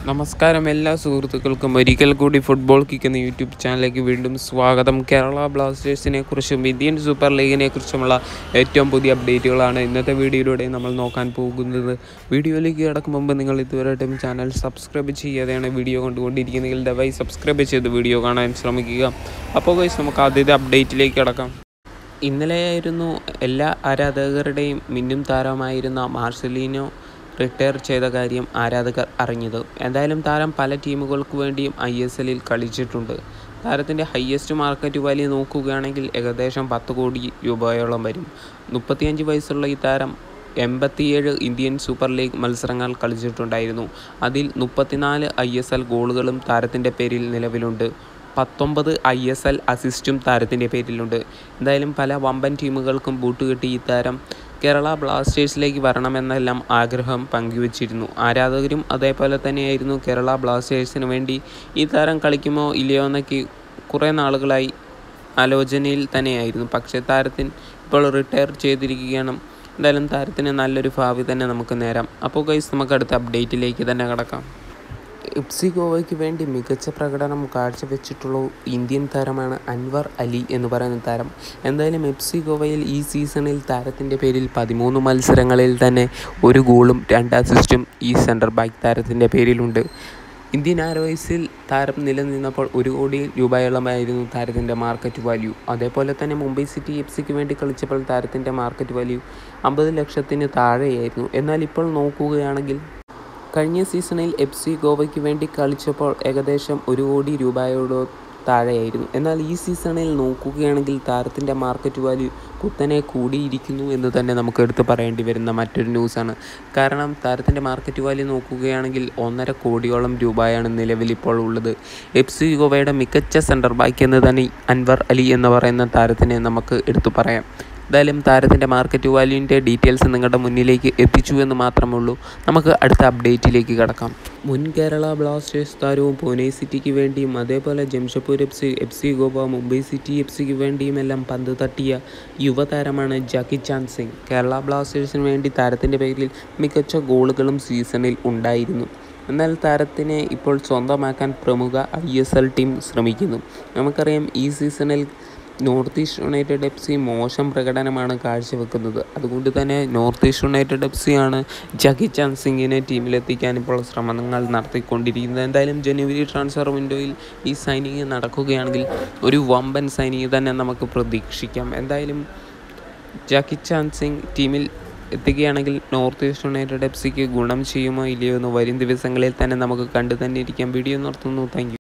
നമസ്കാരം എല്ലാ സുഹൃത്തുക്കൾക്കും ഒരിക്കൽ കൂടി ഫുട്ബോൾ കിക്ക് എന്ന യൂട്യൂബ് ചാനലിലേക്ക് വീണ്ടും സ്വാഗതം കേരള ബ്ലാസ്റ്റേഴ്സിനെ കുറിച്ചും ഇന്ത്യൻ സൂപ്പർ ലീഗിനെ കുറിച്ചുമുള്ള ഏറ്റവും പുതിയ അപ്ഡേറ്റുകളാണ് ഇന്നത്തെ വീഡിയോയിലൂടെ നമ്മൾ നോക്കാൻ പോകുന്നത് വീഡിയോയിലേക്ക് കിടക്കും മുമ്പ് നിങ്ങൾ ഇതുവരെയായിട്ടും ചാനൽ സബ്സ്ക്രൈബ് ചെയ്യാതെയാണ് വീഡിയോ കണ്ടുകൊണ്ടിരിക്കുന്നതെങ്കിൽ ദയവായി സബ്സ്ക്രൈബ് ചെയ്ത് വീഡിയോ കാണാൻ ശ്രമിക്കുക അപ്പോൾ ഗൈസ് നമുക്ക് ആദ്യത്തെ അപ്ഡേറ്റിലേക്ക് കിടക്കാം ഇന്നലെയായിരുന്നു എല്ലാ ആരാധകരുടെയും മിന്നും താരമായിരുന്ന മാർസലീനോ റിട്ടയർ ചെയ്ത കാര്യം ആരാധകർ അറിഞ്ഞത് എന്തായാലും താരം പല ടീമുകൾക്ക് വേണ്ടിയും ഐ എസ് എല്ലിൽ കളിച്ചിട്ടുണ്ട് താരത്തിൻ്റെ ഹയസ്റ്റ് മാർക്കറ്റ് വാല്യൂ നോക്കുകയാണെങ്കിൽ ഏകദേശം പത്ത് കോടി രൂപയോളം വരും മുപ്പത്തിയഞ്ച് വയസ്സുള്ള ഈ താരം എൺപത്തിയേഴ് ഇന്ത്യൻ സൂപ്പർ ലീഗ് മത്സരങ്ങൾ കളിച്ചിട്ടുണ്ടായിരുന്നു അതിൽ മുപ്പത്തിനാല് ഐ എസ് എൽ ഗോളുകളും താരത്തിൻ്റെ പേരിൽ നിലവിലുണ്ട് പത്തൊമ്പത് ഐ എസ് എൽ അസിസ്റ്റും താരത്തിൻ്റെ പേരിലുണ്ട് എന്തായാലും പല വമ്പൻ ടീമുകൾക്കും ബൂട്ടുകെട്ടി ഈ താരം കേരള ബ്ലാസ്റ്റേഴ്സിലേക്ക് വരണമെന്നെല്ലാം ആഗ്രഹം പങ്കുവച്ചിരുന്നു ആരാധകരും അതേപോലെ തന്നെയായിരുന്നു കേരള ബ്ലാസ്റ്റേഴ്സിന് വേണ്ടി ഈ താരം കളിക്കുമോ ഇല്ലയോ എന്നൊക്കെ കുറേ നാളുകളായി ആലോചനയിൽ തന്നെയായിരുന്നു പക്ഷേ താരത്തിന് ഇപ്പോൾ റിട്ടയർ ചെയ്തിരിക്കുകയാണ് എന്തായാലും താരത്തിന് നല്ലൊരു ഭാവി തന്നെ നമുക്ക് നേരാം അപ്പോൾ ഗൈസ് നമുക്ക് അടുത്ത അപ്ഡേറ്റിലേക്ക് തന്നെ കിടക്കാം എഫ്സി ഗോവയ്ക്ക് വേണ്ടി മികച്ച പ്രകടനം കാഴ്ചവെച്ചിട്ടുള്ള ഇന്ത്യൻ താരമാണ് അൻവർ അലി എന്ന് പറയുന്ന താരം എന്തായാലും എഫ്സി ഗോവയിൽ ഈ സീസണിൽ താരത്തിൻ്റെ പേരിൽ പതിമൂന്ന് മത്സരങ്ങളിൽ തന്നെ ഒരു ഗോളും രണ്ട് അസിസ്റ്റും ഈ സെൻറ്റർ ബാക്ക് താരത്തിൻ്റെ പേരിലുണ്ട് ഇന്ത്യൻ ആരോയ്സിൽ താരം നിലനിന്നപ്പോൾ ഒരു കോടി രൂപയോളമായിരുന്നു താരത്തിൻ്റെ മാർക്കറ്റ് വാല്യൂ അതേപോലെ തന്നെ മുംബൈ സിറ്റി എഫ് സിക്ക് വേണ്ടി കളിച്ചപ്പോൾ താരത്തിൻ്റെ മാർക്കറ്റ് വാല്യൂ അമ്പത് ലക്ഷത്തിന് താഴെയായിരുന്നു എന്നാൽ ഇപ്പോൾ നോക്കുകയാണെങ്കിൽ കഴിഞ്ഞ സീസണിൽ എഫ് സി ഗോവയ്ക്ക് വേണ്ടി കളിച്ചപ്പോൾ ഏകദേശം ഒരു കോടി രൂപയോടോ താഴെയായിരുന്നു എന്നാൽ ഈ സീസണിൽ നോക്കുകയാണെങ്കിൽ താരത്തിൻ്റെ മാർക്കറ്റ് വാല്യൂ കുത്തനെ കൂടിയിരിക്കുന്നു എന്ന് തന്നെ നമുക്ക് എടുത്തു പറയേണ്ടി വരുന്ന മറ്റൊരു ന്യൂസാണ് കാരണം താരത്തിൻ്റെ മാർക്കറ്റ് വാല്യൂ നോക്കുകയാണെങ്കിൽ ഒന്നര കോടിയോളം രൂപയാണ് നിലവിൽ ഇപ്പോൾ ഉള്ളത് എഫ് സി ഗോവയുടെ മികച്ച സെൻറ്റർ ബാക്ക് എന്ന് തന്നെ അൻവർ അലി എന്ന് പറയുന്ന താരത്തിനെ നമുക്ക് എടുത്തു പറയാം എന്തായാലും താരത്തിൻ്റെ മാർക്കറ്റ് വാല്യൂവിൻ്റെ ഡീറ്റെയിൽസ് നിങ്ങളുടെ മുന്നിലേക്ക് എത്തിച്ചു എന്ന് മാത്രമേ ഉള്ളൂ നമുക്ക് അടുത്ത അപ്ഡേറ്റിലേക്ക് കടക്കാം മുൻ കേരള ബ്ലാസ്റ്റേഴ്സ് താരവും പൂനെ സിറ്റിക്ക് വേണ്ടിയും അതേപോലെ Jamshedpur F C F C Goa Mumbai city F സിക്ക് വേണ്ടിയും എല്ലാം പന്ത് തട്ടിയ യുവതാരമാണ് ജാക്കി ചാൻ സിംഗ് കേരള ബ്ലാസ്റ്റേഴ്സിന് വേണ്ടി താരത്തിൻ്റെ പേരിൽ മികച്ച ഗോളുകളും സീസണിൽ ഉണ്ടായിരുന്നു എന്നാൽ താരത്തിനെ ഇപ്പോൾ സ്വന്തമാക്കാൻ പ്രമുഖ ഐ എസ് എൽ ടീം ശ്രമിക്കുന്നു നമുക്കറിയാം ഈ സീസണിൽ north east united F C മോശം പ്രകടനമാണ് കാഴ്ചവെക്കുന്നത് അതുകൊണ്ട് തന്നെ north east united F C ആണ് ജക്കി ചാൻ സിംഗിനെ ടീമിലെത്തിക്കാൻ ഇപ്പോൾ ശ്രമങ്ങൾ നടത്തിക്കൊണ്ടിരിക്കുന്നത് എന്തായാലും ജനുവരി ട്രാൻസ്ഫർ വിൻഡോയിൽ ഈ സൈനിങ് നടക്കുകയാണെങ്കിൽ ഒരു വമ്പൻ സൈനിങ് തന്നെ നമുക്ക് പ്രതീക്ഷിക്കാം എന്തായാലും ജാക്കി ചാൻ സിംഗ് ടീമിൽ എത്തുകയാണെങ്കിൽ നോർത്ത് ഈസ്റ്റ് യുണൈറ്റഡ് എഫ് സിക്ക് ഗുണം ചെയ്യുമോ ഇല്ലയോ എന്ന് വരും ദിവസങ്ങളിൽ തന്നെ നമുക്ക് കണ്ടു തന്നെ ഇരിക്കാം വീഡിയോ നിർത്തുന്നു താങ്ക്